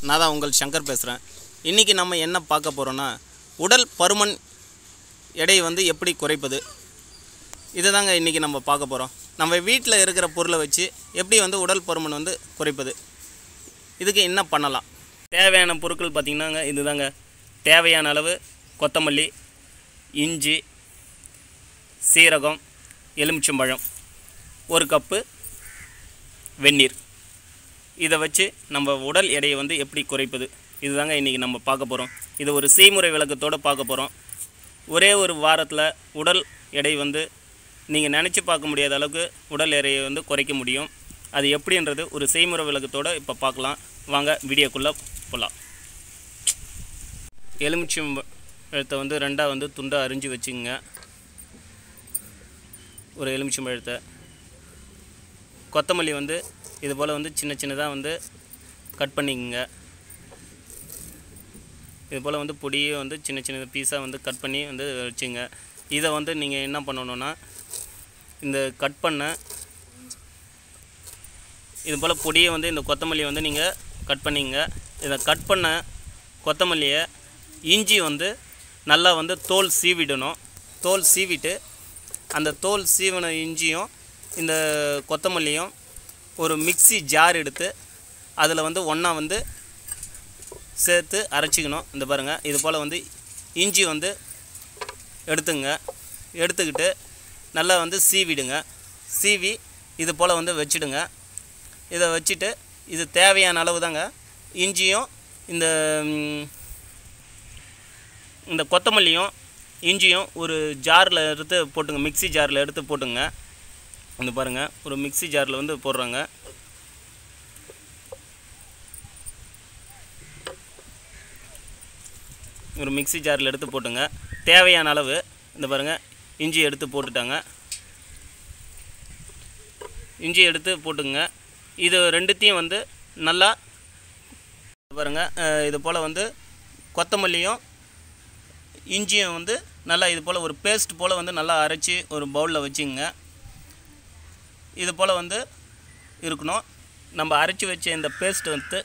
நான் தான் உங்கள் சங்கர் பேசுகிறேன் இன்றைக்கி நம்ம என்ன பார்க்க போகிறோன்னா உடல் பருமன் எடை வந்து எப்படி குறைப்பது இதை தாங்க இன்றைக்கி நம்ம பார்க்க போகிறோம் நம்ம வீட்டில் இருக்கிற பொருளை வச்சு எப்படி வந்து உடல் பருமன் வந்து குறைப்பது இதுக்கு என்ன பண்ணலாம் தேவையான பொருட்கள் பார்த்திங்கன்னாங்க இதுதாங்க தேவையான அளவு கொத்தமல்லி இஞ்சி சீரகம் எலுமிச்சம்பழம் ஒரு கப்பு வெந்நீர் இதை வச்சு நம்ம உடல் எடையை வந்து எப்படி குறைப்பது இதுதாங்க இன்றைக்கி நம்ம பார்க்க போகிறோம் இது ஒரு செய்முறை விளக்கத்தோடு பார்க்க போகிறோம் ஒரே ஒரு வாரத்தில் உடல் எடை வந்து நீங்கள் நினச்சி பார்க்க முடியாத அளவுக்கு உடல் எடையை வந்து குறைக்க முடியும் அது எப்படின்றது ஒரு செய்முறை விளக்கத்தோடு இப்போ பார்க்கலாம் வாங்க வீடியோக்குள்ளே போகலாம் எலுமிச்சம் பழத்தை வந்து ரெண்டாக வந்து துண்டாக அரிஞ்சு வச்சுங்க ஒரு எலுமிச்சம் பழத்தை கொத்தமல்லி வந்து இது போல் வந்து சின்ன சின்னதாக வந்து கட் பண்ணிக்கங்க இது போல் வந்து பொடியை வந்து சின்ன சின்ன பீஸாக வந்து கட் பண்ணி வந்து வச்சுங்க இதை வந்து நீங்கள் என்ன பண்ணணுன்னா இந்த கட் பண்ண இது போல் பொடியை வந்து இந்த கொத்தமல்லியை வந்து நீங்கள் கட் பண்ணிங்க இதை கட் பண்ண கொத்தமல்லியை இஞ்சி வந்து நல்லா வந்து தோல் சீவிடணும் தோல் சீவிட்டு அந்த தோல் சீவின இஞ்சியும் இந்த கொத்தமல்லியும் ஒரு மிக்ஸி ஜார் எடுத்து அதில் வந்து ஒன்றா வந்து சேர்த்து அரைச்சிக்கணும் இந்த பாருங்கள் இது போல் வந்து இஞ்சி வந்து எடுத்துங்க எடுத்துக்கிட்டு நல்லா வந்து சீவிடுங்க சீவி இது போல் வந்து வச்சிடுங்க இதை வச்சுட்டு இது தேவையான அளவு தாங்க இஞ்சியும் இந்த ம், இந்த கொத்தமல்லியும் இஞ்சியும் ஒரு ஜாரில் எடுத்து போட்டுங்க மிக்ஸி ஜாரில் எடுத்து போட்டுங்க இந்த பாருங்கள் ஒரு மிக்ஸி ஜாரில் வந்து போடுறாங்க ஒரு மிக்ஸி ஜாரில் எடுத்து போட்டுங்க தேவையான அளவு இந்த பாருங்கள் இஞ்சி எடுத்து போட்டுட்டாங்க இஞ்சி எடுத்து போட்டுங்க இது ரெண்டுத்தையும் வந்து நல்லா பாருங்க அஹ், இது போல் வந்து கொத்தமல்லியும் இஞ்சியும் வந்து நல்லா இது போல் ஒரு பேஸ்ட் போல் வந்து நல்லா அரைச்சி ஒரு பவுலில் வச்சுங்க இது போல் வந்து இருக்கணும் நம்ம அரைச்சி வச்ச இந்த பேஸ்ட் வந்து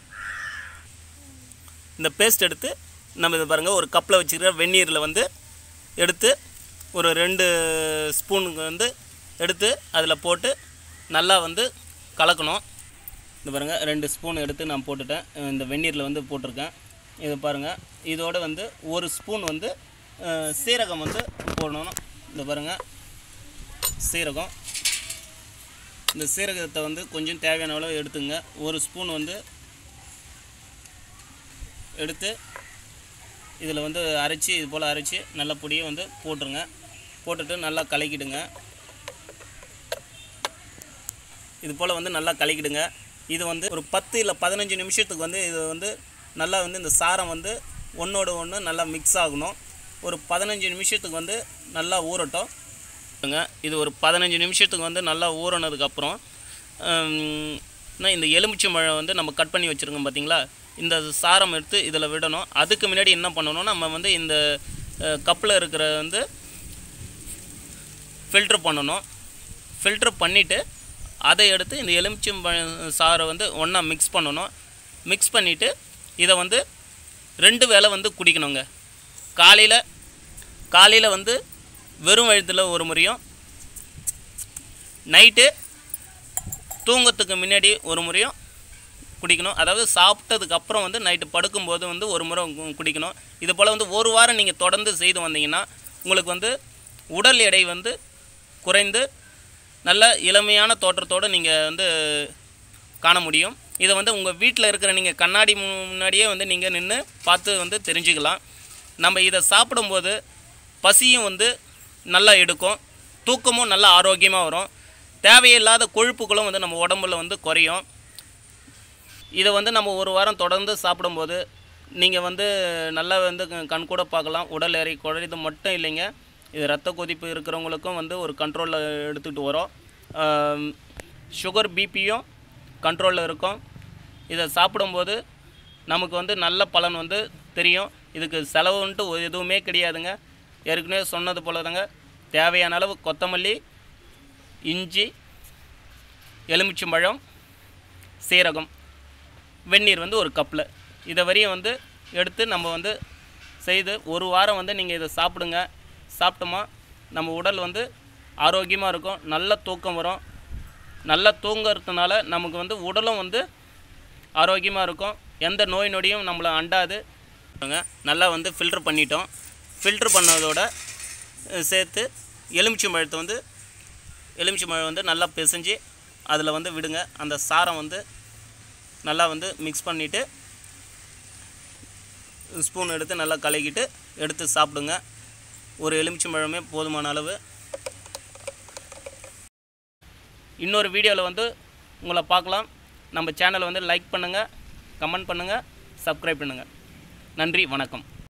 இந்த பேஸ்ட் எடுத்து நம்ம இது பாருங்கள் ஒரு கப்பில் வச்சுருக்க வெந்நீரில் வந்து எடுத்து ஒரு ரெண்டு ஸ்பூனுக்கு வந்து எடுத்து அதில் போட்டு நல்லா வந்து கலக்கணும் இந்த பாருங்கள் ரெண்டு ஸ்பூன் எடுத்து நான் போட்டுட்டேன் இந்த வெந்நீரில் வந்து போட்டிருக்கேன் இது பாருங்கள் இதோட வந்து ஒரு ஸ்பூன் வந்து அஹ், சீரகம் வந்து போடணும் இந்த பாருங்கள் சீரகம் இந்த சீரகத்தை வந்து கொஞ்சம் தேவையான அளவு எடுத்துங்க ஒரு ஸ்பூன் வந்து எடுத்து இதில் வந்து அரைச்சி இது போல் அரைச்சி நல்ல பொடியை வந்து போட்டுருங்க போட்டுட்டு நல்லா கலக்கிடுங்க இது போல் வந்து நல்லா கலக்கிடுங்க இது வந்து ஒரு பத்து இல்லை பதினஞ்சு நிமிஷத்துக்கு வந்து இது வந்து நல்லா வந்து இந்த சாரம் வந்து ஒன்றோட ஒன்று நல்லா மிக்ஸ் ஆகணும் ஒரு பதினஞ்சு நிமிஷத்துக்கு வந்து நல்லா ஊறட்டும் பாருங்க, இது ஒரு பதினஞ்சு நிமிஷத்துக்கு வந்து நல்லா ஊறினதுக்கப்புறம் இந்த எலுமிச்சம்பழம் வந்து நம்ம கட் பண்ணி வச்சுருக்கோம் பார்த்தீங்களா இந்த சாரம் எடுத்து இதில் விடணும் அதுக்கு முன்னாடி என்ன பண்ணணும் நம்ம வந்து இந்த கப்பில் இருக்கிற வந்து ஃபில்ட்ரு பண்ணணும் ஃபில்ட்ரு பண்ணிவிட்டு அதை எடுத்து இந்த எலுமிச்சம்பழம் சாறை வந்து ஒன்றா மிக்ஸ் பண்ணணும் மிக்ஸ் பண்ணிவிட்டு இதை வந்து ரெண்டு வேளை வந்து குடிக்கணுங்க காலையில் காலையில் வந்து வெறும் வயிற்றில் ஒரு முறையும் நைட்டு தூங்கத்துக்கு முன்னாடி ஒரு முறையும் குடிக்கணும் அதாவது சாப்பிட்டதுக்கு அப்புறம் வந்து நைட்டு படுக்கும்போது வந்து ஒரு முறை கு- குடிக்கணும் இது போல் வந்து ஒரு வாரம் நீங்கள் தொடர்ந்து செய்து வந்தீங்கன்னா உங்களுக்கு வந்து உடல் எடை வந்து குறைந்து நல்ல இளமையான தோற்றத்தோடு நீங்கள் வந்து காண முடியும் இதை வந்து உங்கள் வீட்டில் இருக்கிற நீங்கள் கண்ணாடி முன்னாடியே வந்து நீங்கள் நின்று பார்த்து வந்து தெரிஞ்சுக்கலாம் நம்ம இதை சாப்பிடும்போது பசியும் வந்து நல்லா எடுக்கும் தூக்கமும் நல்லா ஆரோக்கியமாக வரும் தேவையில்லாத கொழுப்புகளும் வந்து நம்ம உடம்புல வந்து குறையும் இதை வந்து நம்ம ஒரு வாரம் தொடர்ந்து சாப்பிடும்போது நீங்கள் வந்து நல்லா வந்து க- கண்கூட பார்க்கலாம் உடல் எடை குறையுது மட்டும் இல்லைங்க இது ரத்த கொதிப்பு இருக்கிறவங்களுக்கும் வந்து ஒரு கண்ட்ரோலில் எடுத்துகிட்டு வரும் ஆம், சுகர் பிபியும் கண்ட்ரோலில் இருக்கும் இதை சாப்பிடும்போது நமக்கு வந்து நல்ல பலன் வந்து தெரியும் இதுக்கு செலவுன்ட்டு ஒரு எதுவுமே கிடையாதுங்க ஏற்கனவே சொன்னது போல தாங்க தேவையான அளவு கொத்தமல்லி இஞ்சி எலுமிச்சம்பழம் சீரகம் வெந்நீர் வந்து ஒரு கப்பில் இதை வரையும் வந்து எடுத்து நம்ம வந்து செய்து ஒரு வாரம் வந்து நீங்கள் இதை சாப்பிடுங்க சாப்பிட்டோமா நம்ம உடல் வந்து ஆரோக்கியமாக இருக்கும் நல்ல தூக்கம் வரும் நல்லா தூங்குறதுனால நமக்கு வந்து உடலும் வந்து ஆரோக்கியமாக இருக்கும் எந்த நோய் நொடியும் நம்மளை அண்டாது நல்லா வந்து ஃபில்டர் பண்ணிட்டோம் ஃபில்டர் பண்ணதோட அஹ், சேர்த்து எலுமிச்சை பழத்தை வந்து எலுமிச்சை பழம் வந்து நல்லா பிசைஞ்சு அதில் வந்து விடுங்க அந்த சாரம் வந்து நல்லா வந்து மிக்ஸ் பண்ணிவிட்டு ஸ்பூன் எடுத்து நல்லா கலக்கிட்டு எடுத்து சாப்பிடுங்க ஒரு எலுமிச்சம்பழமே போதுமான அளவு இன்னொரு வீடியோவில் வந்து உங்களை பார்க்கலாம் நம்ம சேனலை வந்து லைக் பண்ணுங்கள் கமெண்ட் பண்ணுங்கள் சப்ஸ்கிரைப் பண்ணுங்கள் நன்றி வணக்கம்